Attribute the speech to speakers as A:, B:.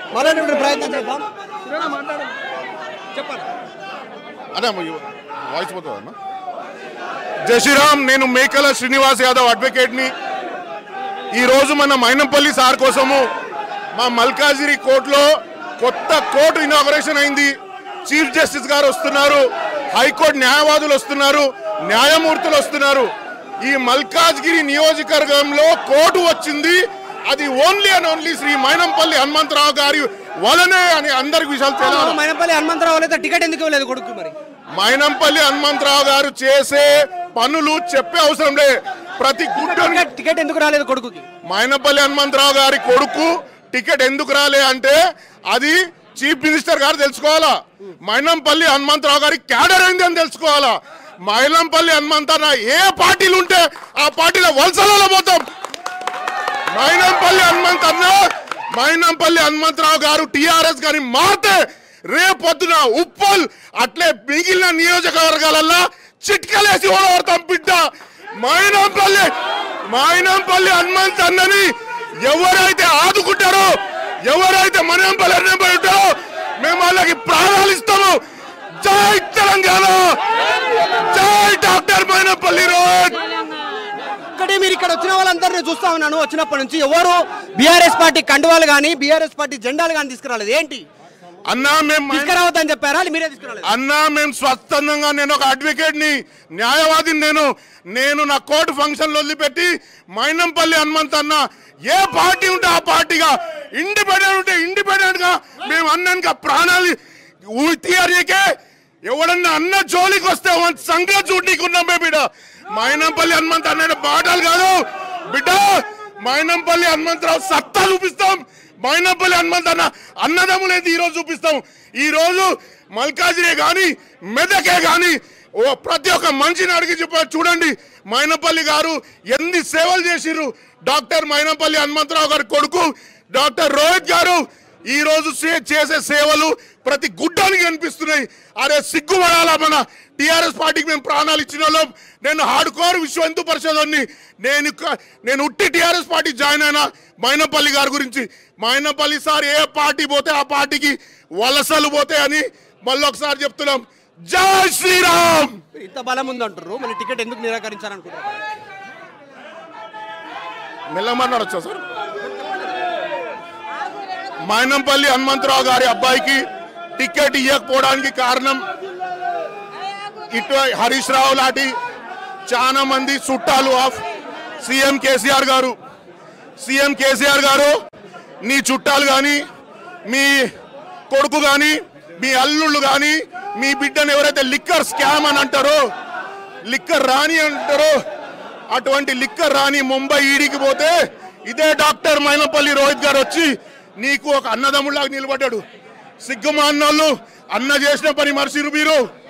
A: మాట్లాడే ప్రయత్నం చేద్దాం
B: అదే వాయిస్ పోతుందా అన్న జై శ్రీరామ్ నేను మేకల శ్రీనివాస్ యాదవ్ అడ్వకేట్ ని ఈ రోజు మన మైనంపల్లి సార్ కోసము మా మల్కాజిరి కోర్టులో కొత్త కోర్టు ఇనాగరేషన్ అయింది చీఫ్ జస్టిస్ గారు వస్తున్నారు హైకోర్టు న్యాయవాదులు వస్తున్నారు న్యాయమూర్తులు వస్తున్నారు ఈ మల్కాజ్గిరి నియోజకవర్గంలో కోర్టు వచ్చింది అది only and only Shri Mynampally Hanumantharao గారి వలనే అని అందరికి విషయాలు తెలియాలి
A: మైనపల్లి హనుమంతరావు అయితే టికెట్ ఎందుకు ఇవ్వలేదు కొడుకు మరి
B: మైనంపల్లి హనుమంతరావు గారు చేసే పనులు చెప్పే అవసరం లే ప్రతి గుడ్డని
A: టికెట్ టికెట్ ఎందుకు రాలేదు కొడుకుకి
B: మైనంపల్లి హనుమంతరావు గారి కొడుకు టికెట్ ఎందుకు రాలే అంటే అది చీఫ్ మినిస్టర్ గారు తెలుసుకోవాలా మైనంపల్లి హనుమంతరావు గారి క్యాడర్ అయింది అని తెలుసుకోవాలా మైనంపల్లి హనుమంతరావు ఏ పార్టీలు ఉంటే ఆ పార్టీలో వలసలలో పోతాం మైనంపల్లి హనుమంత్ అన్న మైనంపల్లి హనుమంతరావు గారు టిఆర్ఎస్ గారిని మారితే రేపొద్దున ఉప్పల్ అట్లే మిగిలిన నియోజకవర్గాలల్లో చిట్కలేసి ఓడగొడతాం బిడ్డ మైనంపల్లి మైనంపల్లి హనుమంత్ అన్నని ఎవరైతే ఆదుకుంటారో ఎవరైతే మైనంపల్లి హనుమంత్ ఉంటారో మేము వాళ్ళకి ప్రాణాలు ఇస్తాము జై తెలంగాణ జై డాక్టర్ మైనంపల్లి రోడ్
A: ఇక్కడే మీరు ఇక్కడ వచ్చిన వాళ్ళందరినీ చూస్తా ఉన్నాను వచ్చినప్పటి నుంచి ఎవరు బీఆర్ఎస్ పార్టీ కండువాలు కానీ బీఆర్ఎస్ పార్టీ జెండాలు కానీ తీసుకురాలేదు ఏంటి
B: అన్నా మేము మైనం-
A: తీసుకురావద్దని చెప్పారా మీరే తీసుకురాలేదు
B: అన్నా మేము స్వచ్ఛందంగా నేను ఒక అడ్వకేట్ ని న్యాయవాదిని నేను నేను నా కోర్టు ఫంక్షన్ వదిలిపెట్టి మైనంపల్లి హనుమంత్ అన్న ఏ పార్టీ ఉంటే ఆ పార్టీగా ఇండిపెండెంట్ ఉంటే ఇండిపెండెంట్ గా మేము అన్నాక ప్రాణాలు తీయరికే ఎవడన్నా అన్న జోలికి వస్తే వాని సంగతి చూడనీకి ఉన్నాం మేము బిడ్డ మైనంపల్లి హనుమంత్ అన్న బాటలు కాదు బిడ్డ మైనంపల్లి హనుమంతరావు సత్తా చూపిస్తాం మైనంపల్లి హనుమంత్ అన్న అన్నదమ్ములేదు ఈ రోజు చూపిస్తాం ఈ రోజు మల్కాజిరే గాని మెదకే గాని ఓ ప్రతి ఒక్క మనిషిని అడిగి చెప్ప చూడండి మైనంపల్లి గారు ఎన్ని సేవలు చేసిర్రు డాక్టర్ మైనంపల్లి హనుమంతరావు గారి కొడుకు డాక్టర్ రోహిత్ గారు ఈ రోజు సే- చేసే సేవలు ప్రతి గుడ్డానికి కనిపిస్తున్నాయి అరే సిగ్గుపడాలా మన టిఆర్ఎస్ పార్టీకి మేము ప్రాణాలు ఇచ్చిన వాళ్ళం నేను హార్డ్ కోర్ విశ్వ హిందూ పరిషత్ని నేను క- నేను ఉట్టి టిఆర్ఎస్ పార్టీ జాయిన్ అయినా మైనపల్లి గారి గురించి మైనపల్లి సార్ ఏ పార్టీ పోతే ఆ పార్టీకి వలసలు పోతే అని మళ్ళీ ఒకసారి చెప్తున్నాం జై శ్రీరామ్
A: ఇంత బలం ఉందంటారు మళ్ళీ టికెట్ ఎందుకు నిరాకరించారనుకుంటారు
B: మెల్లమన్నాడు వచ్చా సార్ మైనంపల్లి హనుమంతరావు గారి అబ్బాయికి టికెట్ ఇవ్వకపోవడానికి కారణం ఇటు హరీష్ రావు లాంటి చాలా మంది చుట్టాలు ఆఫ్ సీఎం కేసీఆర్ గారు సీఎం కేసీఆర్ గారు నీ చుట్టాలు కానీ మీ కొడుకు కానీ మీ అల్లుళ్ళు కానీ మీ బిడ్డను ఎవరైతే లిక్కర్ స్కామ్ అని అంటారో లిక్కర్ రాని అంటారో అటువంటి లిక్కర్ రాని ముంబై ఈడీకి పోతే ఇదే డాక్టర్ మైనపల్లి రోహిత్ గారు వచ్చి నీకు ఒక అన్నదమ్ముళ్ళగా నిలబడ్డాడు సిగ్గుమాన్నోళ్ళు అన్న చేసిన పని మర్చిరు మీరు